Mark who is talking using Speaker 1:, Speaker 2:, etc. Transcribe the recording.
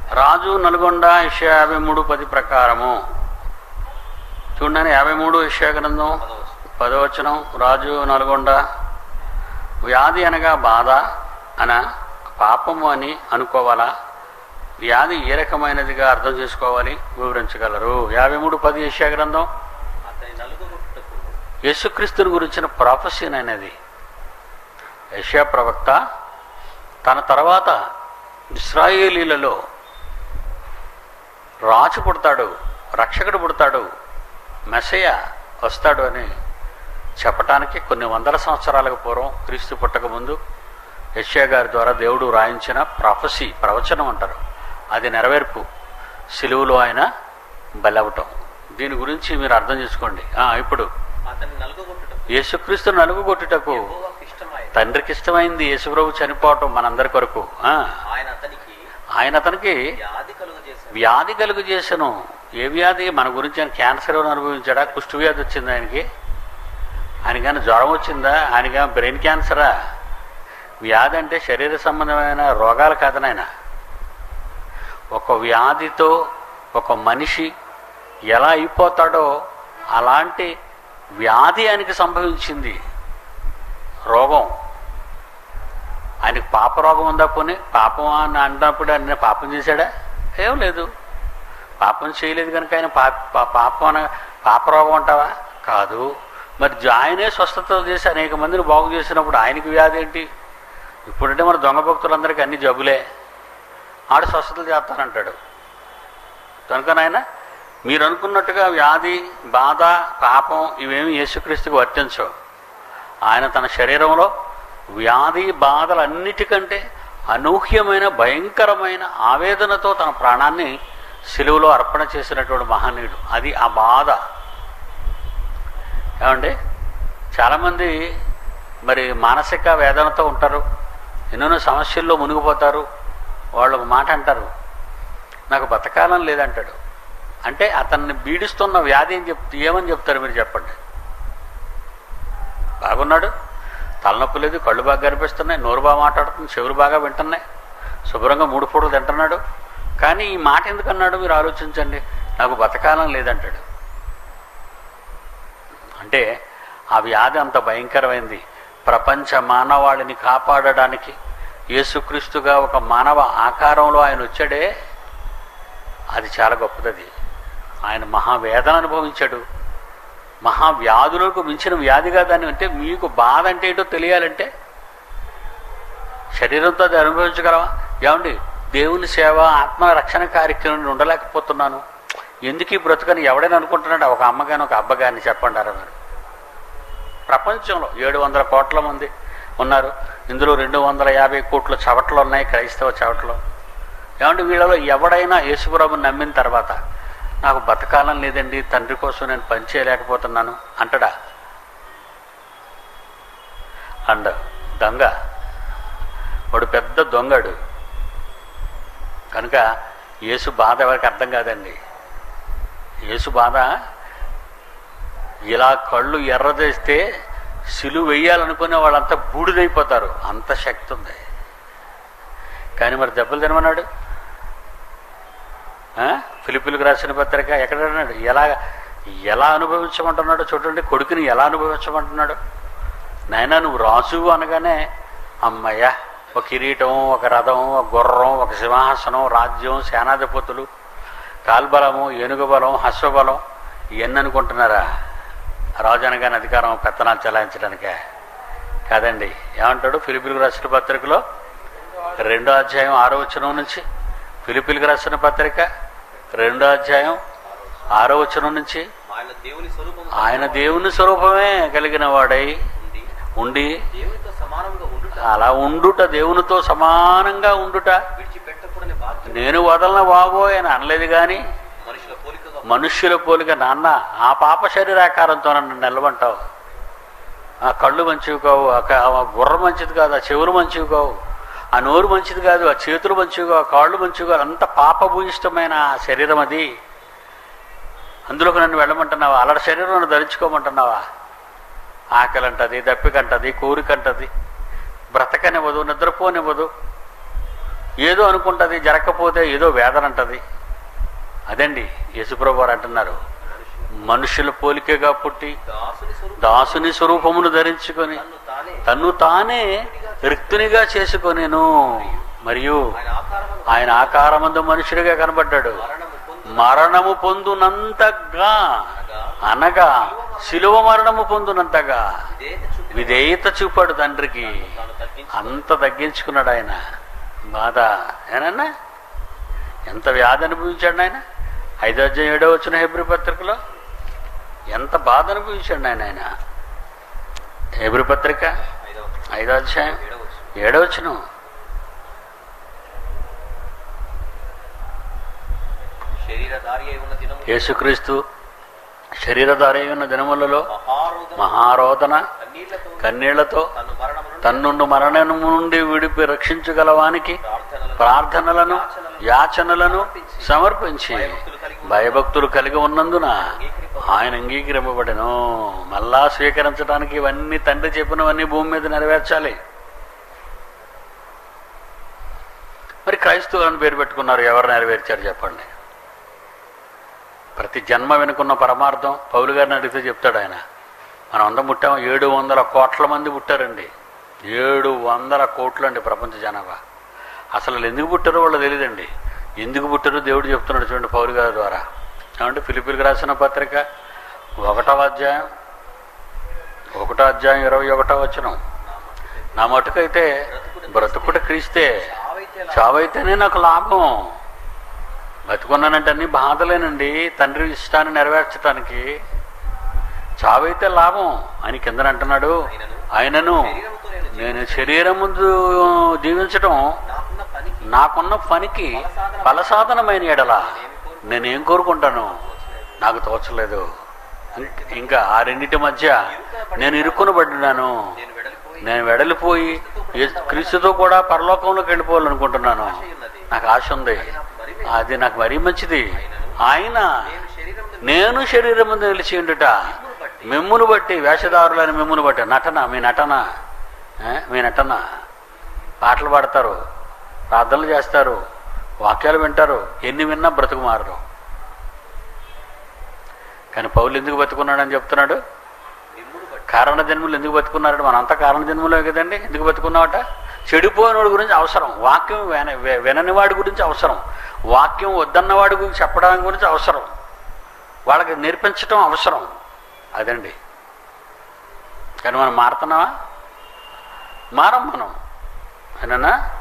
Speaker 1: రాజు నల్గొండ ఇషయ యాభై మూడు పది ప్రకారము చూడండి యాభై మూడు ఇషయ గ్రంథం
Speaker 2: పదవచ్చు
Speaker 1: పదవచనం రాజు నల్గొండ వ్యాధి అనగా బాధ అన పాపము అని అనుకోవాలా వ్యాధి ఏ రకమైనదిగా అర్థం చేసుకోవాలి వివరించగలరు యాభై మూడు పది యెషయా గ్రంథం
Speaker 2: అతని నలుగుగొట్టుటకు
Speaker 1: యేసుక్రీస్తుని గురించిన ప్రాఫెసీన్ అనేది యెషయా ప్రవక్త తన తర్వాత ఇస్రాయేలీలలో రాజు పుడతాడు రక్షకుడు పుడతాడు మెసయ వస్తాడు అని చెప్పటానికి కొన్ని వందల సంవత్సరాలకు పూర్వం క్రీస్తు పుట్టక ముందు యెషయా గారి ద్వారా దేవుడు రాయించిన ప్రాఫెసీ ప్రవచనం అంటారు అది నెరవేర్పు సిలువులో ఆయన బలవటం దీని గురించి మీరు అర్థం చేసుకోండి ఆ, ఇప్పుడు
Speaker 2: అతని నలుగుగొట్టుటకు
Speaker 1: యేసుక్రీస్తు నలుగు కొట్టుటకు
Speaker 2: యెహోవాకు ఇష్టమైన
Speaker 1: తండ్రికి ఇష్టమైంది యేసుప్రభు చనిపోవటం మనందరి కొరకు ఆ,
Speaker 2: ఆయన అతనికి
Speaker 1: ఆయన అతనికి
Speaker 2: వ్యాధి కలుగు చేశాడు
Speaker 1: వ్యాధి కలుగు చేసను ఏ వ్యాధి మన గురించి ఆయన క్యాన్సర్ ఏమైనా అనుభవించాడా కుష్టు వ్యాధి వచ్చిందా ఆయనకి ఆయనకైనా జ్వరం వచ్చిందా ఆయనగా బ్రెయిన్ క్యాన్సరా వ్యాధి అంటే శరీర సంబంధమైన రోగాలు కాదు నాయన ఒక వ్యాధితో ఒక మనిషి ఎలా అయిపోతాడో అలాంటి వ్యాధి ఆయనకి సంభవించింది రోగం ఆయనకి పాప రోగం ఉందా పోనీ పాపం అని అన్నప్పుడు ఆయన పాపం చేశాడా ఏం లేదు పాపం చేయలేదు కనుక ఆయన పాప పా- పాపం అన పాప రోగం అంటావా కాదు మరి జ- ఆయనే స్వస్థత చేసి అనేక మందిని బాగు చేసినప్పుడు ఆయనకి వ్యాధి ఏంటి ఇప్పుడంటే మన దొంగ భక్తులందరికీ అన్ని జబ్బులే ఆడు స్వస్థతలు చేస్తానంటాడు కనుక నాయన మీరు అనుకున్నట్టుగా వ్యాధి బాధ పాపం ఇవేమి యేసుక్రీస్తుకు వర్తించవు ఆయన తన శరీరంలో వ్యాధి బాధలన్నిటికంటే అనూహ్యమైన భయంకరమైన ఆవేదనతో తన ప్రాణాన్ని సిలువలో అర్పణ చేసినటువంటి మహనీయుడు అది ఆ బాధ ఏమండి చాలామంది మరి మానసిక వేదనతో ఉంటారు ఎన్నెన్నో సమస్యల్లో మునిగిపోతారు వాళ్ళు ఒక మాట అంటారు నాకు బతకాలం లేదంటాడు అంటే అతన్ని బీడిస్తున్న వ్యాధి అని చెప్ ఏమని చెప్తారు మీరు చెప్పండి బాగున్నాడు తలనొప్పి లేదు కళ్ళు బాగా కనిపిస్తున్నాయి నోరు బాగా మాట్లాడుతుంది చెవులు బాగా వింటున్నాయి శుభ్రంగా మూడు పూటలు తింటున్నాడు కానీ ఈ మాట ఎందుకన్నాడు మీరు ఆలోచించండి నాకు బతకాలం లేదంటాడు అంటే ఆ వ్యాధి అంత భయంకరమైంది ప్రపంచ మానవాళిని కాపాడడానికి యేసుక్రీస్తుగా ఒక మానవ ఆకారంలో ఆయన వచ్చాడే అది చాలా గొప్పదది ఆయన మహావేదన అనుభవించాడు మహావ్యాధులకు మించిన వ్యాధిగా దాన్ని అంటే మీకు బాధ అంటే ఏంటో తెలియాలంటే శరీరంతో అది అనుభవించగలవా ఏమండి దేవుని సేవ ఆత్మ రక్షణ కార్యక్రమం ఉండలేకపోతున్నాను ఎందుకు ఈ బ్రతుకని ఎవడైనా అనుకుంటున్నాడు ఒక అమ్మగాని ఒక అబ్బగాని చెప్పండారా మీరు ప్రపంచంలో ఏడు వందల కోట్ల మంది ఉన్నారు ఇందులో రెండు వందల యాభై కోట్ల చవట్లు ఉన్నాయి క్రైస్తవ చవట్లు ఏమంటే వీళ్ళలో ఎవడైనా యేసుప్రభుని నమ్మిన తర్వాత నాకు బతకాలం లేదండి తండ్రి కోసం నేను పని చేయలేకపోతున్నాను అంటడా అండ దొంగ వాడు పెద్ద దొంగడు కనుక యేసు బాధ ఎవరికి అర్థం కాదండి యేసు బాధ ఇలా కళ్ళు ఎర్రదేస్తే సిలువ వెయ్యాలనుకునే వాళ్ళంతా బూడిదైపోతారు అంత శక్తి ఉంది కానీ మరి దెబ్బలు తినమన్నాడు ఆ? ఫిలిపిలకు రాసిన పత్రిక ఎక్కడ అన్నాడు ఎలా ఎలా అనుభవించమంటున్నాడు చూడండి కొడుకుని ఎలా అనుభవించమంటున్నాడు నాయనా నువ్వు రాజు అనగానే అమ్మయ్య ఒక కిరీటం ఒక రథం ఒక గుర్రం ఒక సింహాసనం రాజ్యం సేనాధిపతులు కాల్బలము ఏనుగు బలం హస్వబలం ఇవన్నీ అనుకుంటున్నారా రాజు అనగానే అధికారం పెత్తనాలు చెలాయించడానికే కాదండి ఏమంటాడు ఫిలిపిలకు రాసిన పత్రికలో రెండో అధ్యాయం ఆరో వచనం నుంచి ఫిలిపిలకు రాసిన పత్రిక రెండో అధ్యాయం ఆరో వచనం నుంచి
Speaker 2: ఆయన దేవుని స్వరూపం
Speaker 1: ఆయన దేవుని స్వరూపమే కలిగిన వాడై
Speaker 2: ఉండి
Speaker 1: ఉండి
Speaker 2: దేవునితో సమానంగా ఉండుట
Speaker 1: అలా ఉండుట దేవునితో సమానంగా ఉండుట
Speaker 2: విడిచిపెట్టకూడని బాధ్యత
Speaker 1: నేను వదలన బాబోయ్ అని అనలేదు కానీ
Speaker 2: మనుషుల పోలికగా
Speaker 1: మనుష్యుల పోలిక నాన్న ఆ పాప శరీరాకారంతో నన్ను నిలవంటావు ఆ కళ్ళు మంచివి కావు ఆ క- ఆ గుర్ర మంచిది కాదు ఆ చెవులు మంచివి కావు ఆ నోరు మంచిది కాదు ఆ చేతులు మంచివి కావు ఆ కాళ్ళు మంచివి కాదు అంత పాపభూయిష్టమైన ఆ శరీరం అది అందులోకి నన్ను వెళ్ళమంటున్నావా అలడ శరీరం నన్ను ధరించుకోమంటున్నావా ఆకలి అంటది దప్పికంటది కోరికంటది బ్రతకనివ్వదు నిద్రపోనివ్వదు ఏదో అనుకుంటుంది జరగకపోతే ఏదో వేదన అంటది అదండి యేసుప్రభు వారు అంటున్నారు మనుషుల పోలికగా పుట్టి
Speaker 2: దాసుని స్వరూపం
Speaker 1: దాసుని స్వరూపమును ధరించుకొని
Speaker 2: తన్ను తానే
Speaker 1: తన్ను తానే రిక్తునిగా చేసుకొనేను మరియు
Speaker 2: ఆయన ఆకారము
Speaker 1: ఆయన ఆకారమందు మనుషుడిగా కనబడ్డాడు
Speaker 2: మరణము పొందు
Speaker 1: మరణము పొందునంతగా
Speaker 2: అనగా
Speaker 1: అనగా శిలువ మరణము పొందునంతగా
Speaker 2: విధేయత చూపి
Speaker 1: విధేయత చూపాడు తండ్రికి
Speaker 2: తాను తగ్గించి
Speaker 1: అంత తగ్గించుకున్నాడు ఆయన బాధ ఏనన్నా ఎంత వ్యాధి అనుభవించాడు ఆయన ఐదో అధ్యాయం ఏడో వచ్చిన హెబ్రి పత్రికలో ఎంత బాధ అనుభవించాడు ఆయన ఆయన హెబ్రి పత్రిక
Speaker 2: ఐదవ
Speaker 1: ఐదో అధ్యాయం
Speaker 2: ఏడవ వచనం.
Speaker 1: ఏడో వచ్చిన
Speaker 2: శరీరధారి అయి ఉన్న దినము
Speaker 1: యేసుక్రీస్తు శరీరధారి ఉన్న దినములలో
Speaker 2: మహారోధన
Speaker 1: మహారోదన
Speaker 2: కన్నీళ్లతో
Speaker 1: కన్నీళ్లతో
Speaker 2: తను మరణము నుండి
Speaker 1: తన్నుండు మరణము నుండి విడిపి రక్షించగలవానికి
Speaker 2: ప్రార్థనలను
Speaker 1: ప్రార్థనలను యాచనలను సమర్పించి
Speaker 2: భయభక్తులు కలిగి ఉన్న
Speaker 1: భయభక్తులు కలిగి ఉన్నందున
Speaker 2: అంగీకరింప-
Speaker 1: ఆయన అంగీకరింపబడెను మళ్ళా స్వీకరించడానికి ఇవన్నీ తండ్రి చెప్పినవన్నీ భూమి మీద నెరవేర్చాలి మరి క్రైస్తవులు అని పేరు పెట్టుకున్నారు ఎవరు నెరవేర్చారు చెప్పండి ప్రతి జన్మ వెనుకున్న పరమార్థం పౌలు గారిని అడిగితే చెప్తాడు ఆయన మనం అందరం పుట్టాము ఏడు వందల కోట్ల మంది పుట్టారండి ఏడు వందల కోట్లు అండి ప్రపంచ జనాభా అసలు వాళ్ళు ఎందుకు పుట్టారో వాళ్ళు తెలియదండి ఎందుకు పుట్టారో దేవుడు చెప్తున్నాడు చూడండి పౌలు గారి ద్వారా ఏమంటే ఫిలిపిలకు రాసిన పత్రిక ఒకటవ అధ్యాయం ఒకటో అధ్యాయం ఇరవై ఒకటో వచనం నా మటుకైతే బ్రతుకుట క్రీస్తే
Speaker 2: చావైతే లా-
Speaker 1: చావైతేనే నాకు లాభం బతుకున్నానంటే అన్ని బాధలేనండి తండ్రి ఇష్టాన్ని నెరవేర్చడానికి చావైతే లాభం అని కిందన అంటున్నాడు ఆయనను
Speaker 2: శరీరముతో నేను
Speaker 1: నేను శరీరం ముందు జీవించడం
Speaker 2: నాకున్న పనికి
Speaker 1: నాకున్న పనికి ఫలసాధనమైన ఎడల నేనేం కోరుకుంటాను నాకు తోచలేదు ఇం- ఇంకా ఆ రెండింటి మధ్య నేను ఇరుక్కునబడినాను
Speaker 2: నేను వెడలిపోయి
Speaker 1: నేను వెడలిపోయి యేసు- క్రీస్తుతో కూడా పరలోకంలోకి వెళ్ళిపోవాలనుకుంటున్నాను
Speaker 2: ఉన్నది
Speaker 1: నాకు ఆశ ఉంది
Speaker 2: నాకు మరి
Speaker 1: అది నాకు మరీ మంచిది ఆయన
Speaker 2: నేను శరీరం
Speaker 1: నేను శరీరం ముందు నిలిచి ఉండుట మిమ్మును బట్టి వేషధారులని మిమ్మును బట్టి నటన మీ నటన ఏ? మీ నటన పాటలు పాడతారు ప్రార్థనలు చేస్తారు వాక్యాలు వింటారు ఎన్ని విన్నా బ్రతుకు మారరు కానీ పౌలు ఎందుకు బతుకున్నాడని చెప్తున్నాడు
Speaker 2: మిమ్మును బట్టి
Speaker 1: కారణ జన్మలు ఎందుకు బతుకున్నారట మనంతా కారణ జన్మలే కదండి ఎందుకు బతుకున్నావట చెడిపోయినవాడి గురించి అవసరం వాక్యం విన వి- వినని వాడి గురించి అవసరం వాక్యం వద్దన్నవాడి గురించి చెప్పడానికి గురించి అవసరం వాళ్ళకి నేర్పించడం అవసరం అదండి కానీ మనం మారుతున్నావా మారం మనం అయినా